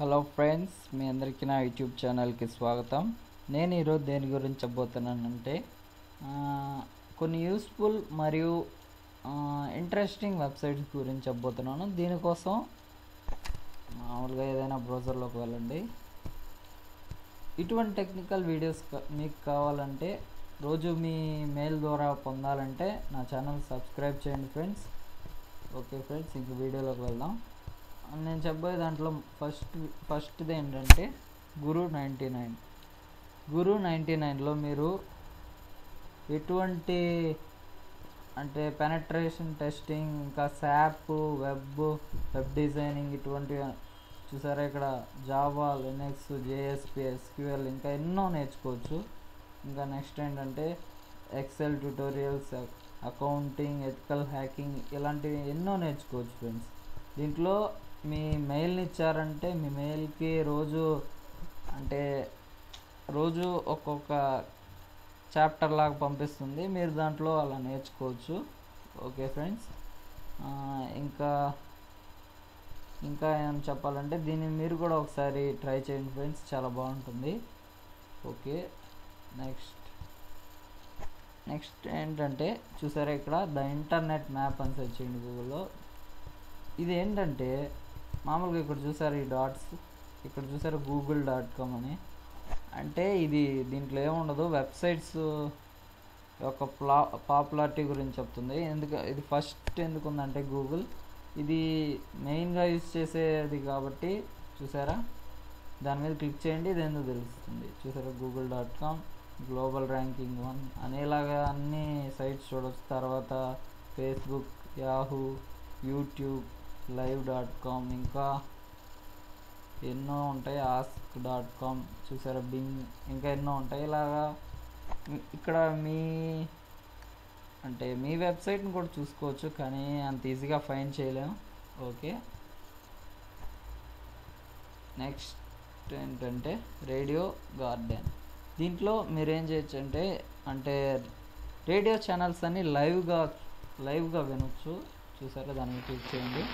Hello friends మీ అందరికీ నా YouTube ఛానల్కి స్వాగతం నేను ఈరోజు దేని గురించి చెప్పబోతున్నానంటే ఆ, కొన్ని యూస్ఫుల్ మరియు ఇంట్రెస్టింగ్ వెబ్సైట్స్ గురించి చెప్పబోతున్నాను దీనికోసం మామూలుగా ఏదైనా బ్రౌజర్లోకి వెళ్ళండి ఇటువంటి టెక్నికల్ వీడియోస్ కా- మీకు కావాలంటే రోజు మీ మెయిల్ ద్వారా పొందాలంటే నా ఛానల్ సబ్స్క్రైబ్ చేయండి ఫ్రెండ్స్ ఓకే ఫ్రెండ్స్ ఇంక వీడియోలోకి వెళ్దాం నేను చెప్పబోయే దాంట్లో ఫస్ట్ ఫస్ట్ది ఏంటంటే Guru ninety nine Guru ninety నైన్లో మీరు ఎటువంటి అంటే పెనట్రేషన్ టెస్టింగ్ ఇంకా శాప్ వెబ్ వెబ్ డిజైనింగ్ ఇటువంటి చూసారా ఇక్కడ జావా లినక్స్ జేఎస్పి ఎస్క్యూఎల్ ఇంకా ఎన్నో నేర్చుకోవచ్చు ఇంకా నెక్స్ట్ ఏంటంటే Excel tutorials accounting ethical hacking ఇలాంటివి ఎన్నో నేర్చుకోవచ్చు ఫ్రెండ్స్ దీంట్లో మీ మెయిల్ని ఇచ్చారంటే మీ మెయిల్కి రోజు అంటే రోజు ఒక్కొక్క చాప్టర్ లాగా పంపిస్తుంది మీరు దాంట్లో అలా నేర్చుకోవచ్చు ఓకే ఫ్రెండ్స్ ఇంకా ఇంకా ఏం చెప్పాలంటే దీన్ని మీరు కూడా ఒకసారి ట్రై చేయండి ఫ్రెండ్స్ చాలా బాగుంటుంది ఓకే నెక్స్ట్ నెక్స్ట్ ఏంటంటే చూసారా ఇక్కడ ద ఇంటర్నెట్ మ్యాప్ అని సెర్చ్ చేయండి గూగుల్లో ఇది ఏంటంటే మామూలుగా ఇక్కడ చూసారు ఈ డాట్స్ ఇక్కడ చూసారు గూగుల్ డాట్ కామ్ అని అంటే ఇది దీంట్లో ఏముండదు వెబ్సైట్స్ యొక్క ప్లా పాపులారిటీ గురించి చెప్తుంది ఎందుకు ఇది ఫస్ట్ ఎందుకు ఉందంటే గూగుల్ ఇది మెయిన్గా యూజ్ చేసేది కాబట్టి చూసారా దాని మీద క్లిక్ చేయండి ఇది ఎందుకు తెలుస్తుంది చూసారా Google dot com global ranking one అనేలాగా అన్ని సైట్స్ చూడవచ్చు తర్వాత Facebook Yahoo YouTube live dot com ఇంకా ఎన్నో ఉంటాయి ఆస్క్ డాట్ కామ్ చూసారా బింగ్ ఇంకా ఎన్నో ఉంటాయి ఇలాగా ఇ- ఇక్కడ మీ అంటే మీ వెబ్సైట్ని కూడా చూసుకోవచ్చు కానీ అంత ఈజీగా ఫైండ్ చేయలేము ఓకే నెక్స్ట్ ఏంటంటే రేడియో గార్డెన్ దీంట్లో మీరు ఏం చేయొచ్చు అంటే అంటే రేడియో ఛానల్స్ అన్ని లైవ్గా లైవ్గా వినొచ్చు చూసారా దాని మీద క్లిక్ చేయండి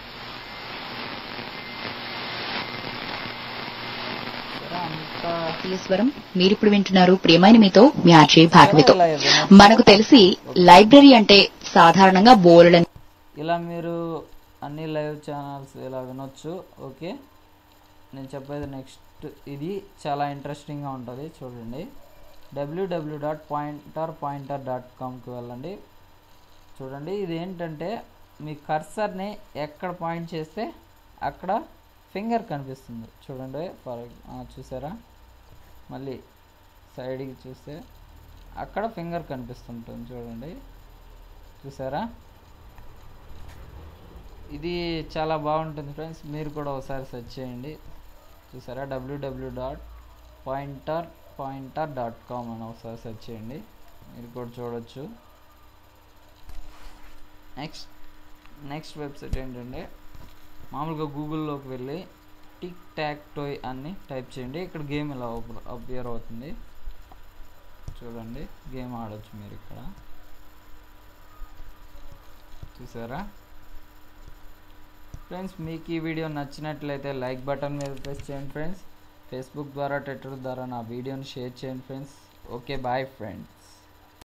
సరే అంత ఈశ్వరం మీరిప్పుడు వింటున్నారు ప్రియమైన మీతో మీ ఆర్జే భాగవితో ఇలా వినొచ్చు. మనకు తెలిసి లైబ్రరీ అంటే సాధారణంగా బోలెడని ఇలా మీరు అన్ని లైవ్ ఛానల్స్ ఇలా వినొచ్చు ఓకే నేను చెప్పేది నెక్స్ట్ ఇది చాలా ఇంట్రెస్టింగ్గా ఉంటుంది చూడండి WWW dot pointer pointer dot కామ్కి వెళ్ళండి చూడండి ఇది ఏంటంటే మీ కర్సర్ని ఎక్కడ పాయింట్ చేస్తే అక్కడ ఫింగర్ కనిపిస్తుంది చూడండి ఫర్ చూసారా మళ్ళీ సైడ్కి చూస్తే అక్కడ ఫింగర్ కనిపిస్తుంటుంది చూడండి చూసారా ఇది చాలా బాగుంటుంది ఫ్రెండ్స్ మీరు కూడా ఒకసారి సెర్చ్ చేయండి చూసారా WWW dot pointer pointer dot com అని ఒకసారి సెర్చ్ చేయండి మీరు కూడా చూడొచ్చు నెక్స్ట్ నెక్స్ట్ వెబ్సైట్ ఏంటంటే మామూలుగా గూగుల్లోకి వెళ్ళి టిక్ టాక్ టోయ్ అని టైప్ చేయండి ఇక్కడ గేమ్ ఇలా అపియర్ అవుతుంది చూడండి గేమ్ ఆడొచ్చు మీరు ఇక్కడ చూసారా ఫ్రెండ్స్ మీకు ఈ వీడియో నచ్చినట్లయితే లైక్ బటన్ మీద ప్రెస్ చేయండి ఫ్రెండ్స్ ఫేస్బుక్ ద్వారా ట్విట్టర్ ద్వారా నా వీడియోని షేర్ చేయండి ఫ్రెండ్స్ ఓకే బాయ్ ఫ్రెండ్స్